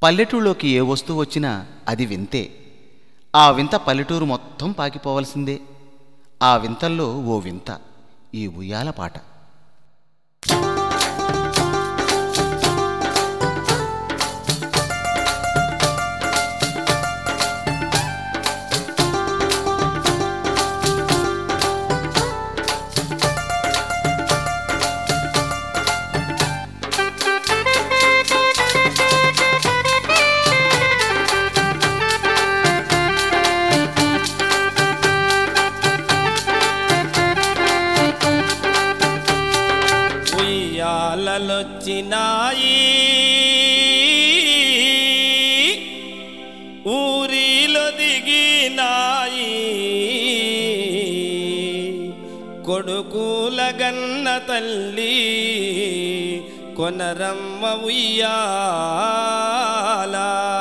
పల్లెటూళ్ళలోకి ఏ వస్తువు వచ్చినా అది వింతే ఆ వింత పల్లెటూరు మొత్తం పాకిపోవలసిందే ఆ వింతల్లో ఓ వింత ఈ ఉయ్యాల పాట ఉయ్యాలలొచ్చినాయి ఊరిలో దిగినాయి కొడుకుల గన్న తల్లి కొనరమ్మ ఉయ్యాల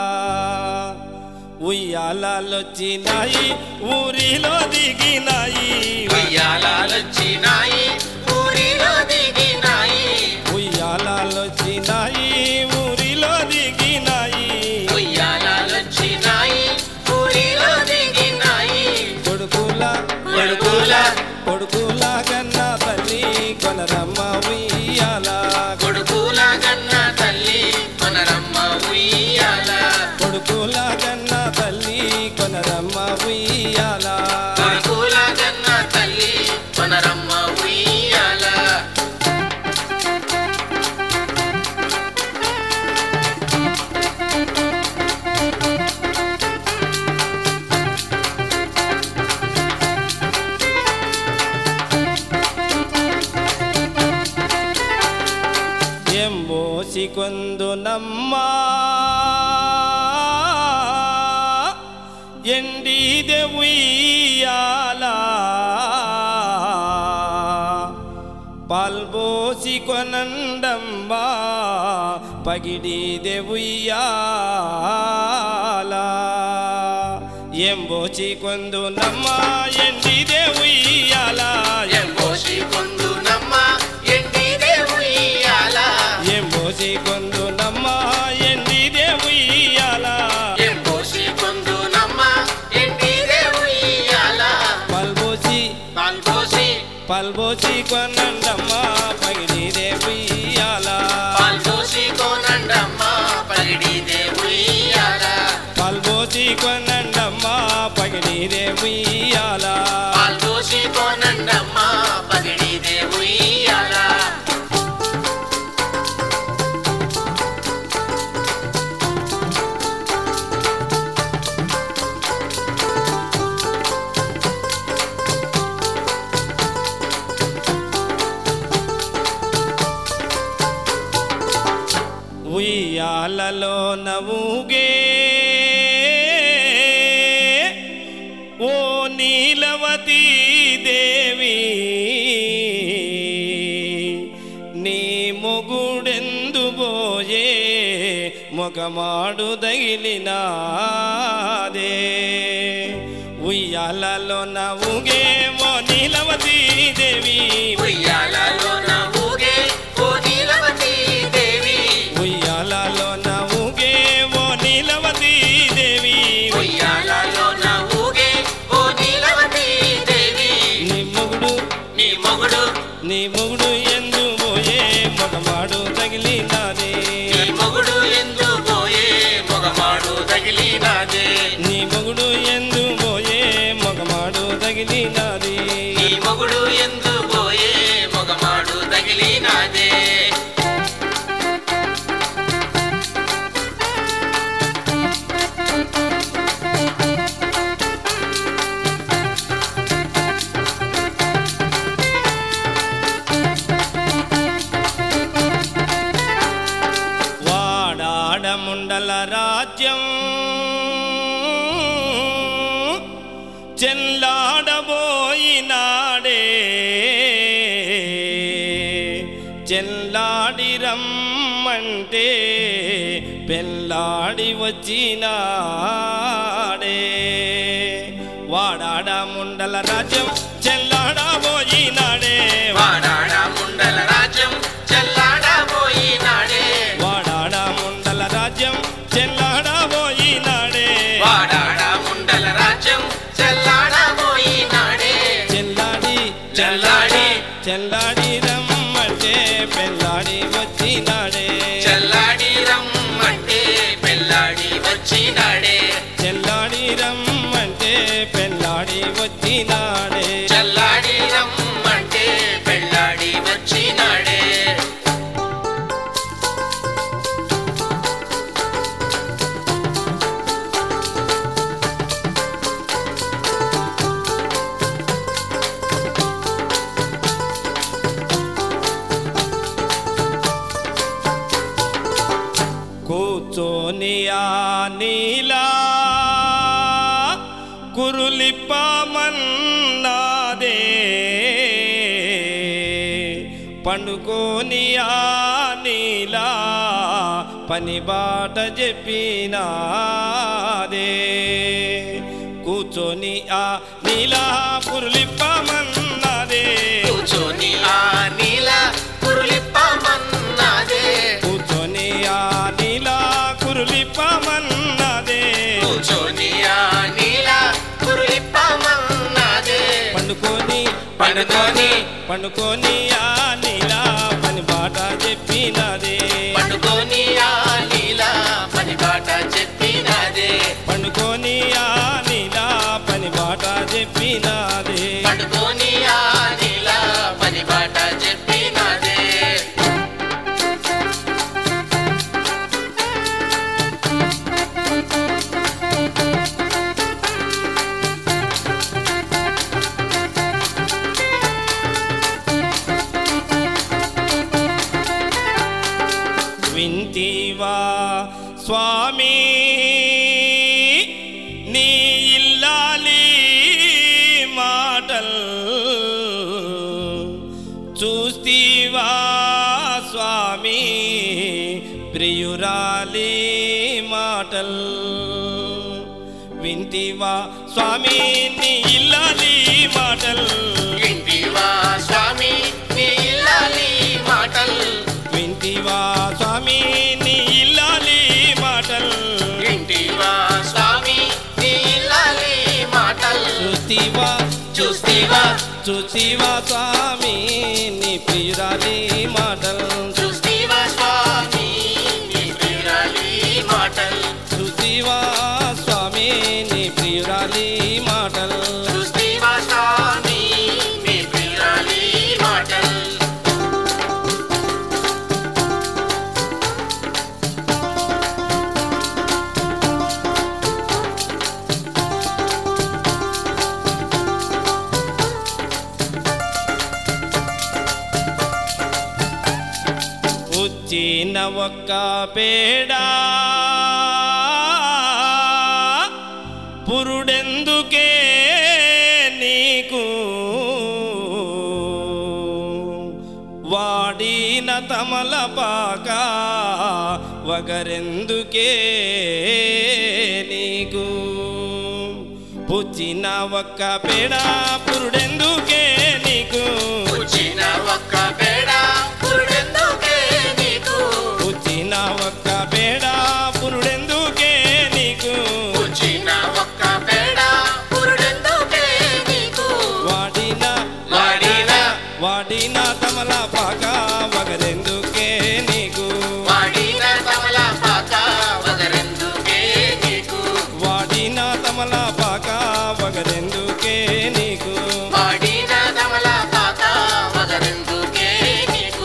ఉయ్యాలొచ్చినాయి ఊరిలో దిగినాయి ఉయ్యాలొచ్చినాయి ఊరిలో దిగినాయి ఉయ్యాలొచ్చినాయి ఊరిలో దిగినాయి ఉయ్యాలొచ్చినాయి ఊరిలో దిగినాయి కొడుకుల కొడుకుల కొడుకుల కన్నా తల్లి కొనరమ్మ ఉయ్యాల కొడుకుల గన్న తల్లి మనరమ్మ ఉయ్యాల కొడుకుల కన్నా తల్లి కొనరమ్మ ఉయ్యాల కొడుకుల గన్న తల్లి మనరమ్మ ఉయ్యాల ఎంబోసి కొందునమ్మా ఎండిదే ఉయ్యాల పాల్బోసి కొనండమ్మా పగిడిదే ఉయ్యాల ఎంబోసి కొందునమ్మా ఎండిదే ఉయ్యాల ఎంబోసి కొందునమ్మ ఎండిదే ఉయ్యాల ఎంబోసి కొందునమ్మ ఎండిదే ఉయ్యాల ఎంబోసి కొందునమ్మ ఎండిదే ఉయ్యాల పల్బోసి పాల్పోసి పల్బోసి కొనండమ్మ పగిడిదే ఉయ్యాల పాల్పోసి కోనండమ్మ పగిడిదే ఉయ్యాల పల్బోసి కొనండమ్మ పగిడిదే ఉయ్యాల పాల్పోసి కోనండమ్మ పగిడిదే ఉయ్యాల ఉయ్యాలలో నవ్వుగే ఓ నీలవతీ దేవి నీ మొగుడెందు పోయే మొగమాడు తగిలినాదే ఉయ్యాలలో నవ్వుగే ఓ నీలవతీ దేవి ఉయ్యాలలో నవ్వుగే ఓ నీలవతి దేవి ఉయ్యాలలో నవ్వుగే ఓ నీలవతీ దేవి ఉయ్యాలలో నవ్వుగే ఓ నీలవతి దేవి నీ మొగుడు నీ మొగుడు నీ మొగుడు ఎందు పోయే మొగమాడు తగిలినాదే నీ మొగుడు ఎందు పోయే మొగమాడు తగిలినాదే నీ మొగుడు ఎందు పోయే మొగమాడు తగిలినాది నీ మొగుడు ఎందు పోయే మొగమాడు తగిలినాదే వాడాడముండల రాజ్యం చెల్లాడబోయినాడే చెల్లాడి రమ్మంటే పెళ్ళాడి వచ్చినాడే వాడాడ ముండల రాజ్యం చెల్లాడబోయినాడే వాడాడ ముండల రాజ్యం చెల్లాడబోయినాడే వాడాడ ముండల రాజ్యం చెల్ల కూర్చొని ఆ నీలా కురులిప్పమన్నాదే పండుకొని ఆ నీలా పని బాట చెప్పినాదే కూర్చొని ఆ నీలా కురులిప్పమన్నాదే కూర్చొని ఆ నీల కురులిప్పమన్నాదే కూర్చొని ఆ నీలా కురులిప్పమన్నాదే కూర్చొని ఆ నీల కురులిప్పమన్నాదే పండుకొని పండుకొని పండుకొని ఆ నీలా పని బాట చెప్పినదే పండుకొని ఆ నీల పని బాట చెప్పినాదే పండుకొని ఆ నీలా పని బాట చెప్పినదే పండుకొని ఆ నీల పని బాట చెప్పినాదే వింటివా స్వామి నీ ఇల్లాలి మాటల్ చూస్తీవా స్వామి ప్రియురాలి మాటల్ వింటివా స్వామి నీ ఇల్లాలి మాటల్ వింటివా స్వామి నీ ఇల్లాలి మాటల్ వింటివా స్వామి నీ ఇల్లాలి మాటల్ వింటివా స్వామి నీ ఇల్లాలి మాటల్ చూస్తీవా చూస్తీవా చూస్తీవా స్వామి నీ ప్రియురాలి మాటల్ చూస్తీవా స్వామి నీ ప్రియురాలి మాటల్ చూస్తీవా స్వామి నీ ప్రియురాలి మాటల్ చూస్తీవా స్వామి నీ ప్రియురాలి మాటల్ వచ్చిన ఒక్క పేడా పురుడెందుకే నీకు వాడిన తమలపాక వగరెందుకే నీకు పుచ్చిన ఒక్క పేడ పురుడెందుకే నీకు వచ్చిన ఒక్క పేడ పురుడెందుకే నీకు పుచ్చిన ఒక్క పేడ పురుడెందుకే నీకు వచ్చిన ఒక్క పేడ పురుడెందుకే నీకు వాడిన వాడిన వాడిన తమలపాక వగరెందుకే నీకు వాడిన తమలపాక వగరెందుకే నీకు వాడిన తమలపాక వగరెందుకే నీకు వాడిన తమలపాక వగరెందుకే నీకు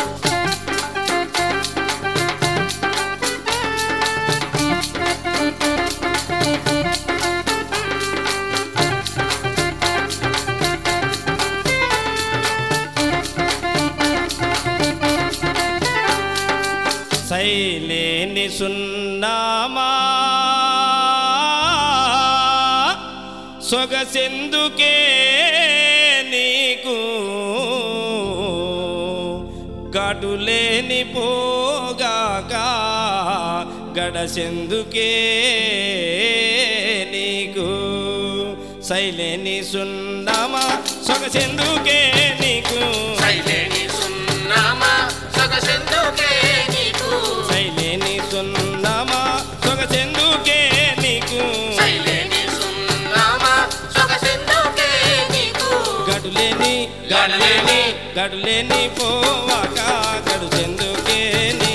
శైలేని సున్నామా సొగసెందుకే నీకు గడులేని పోగాక గడసెందుకే నీకు శైలేని సున్నామా సొగసెందుకే నీకు శైలేని సున్నామా సొగసెందుకే నీకు శైలేని సున్నామా సొగసెందుకే నీకు శైలేని సున్నామా సొగసెందుకే నీకు గడులేని గడులేని గడులేని పోవాక గడుసెందుకే నీకు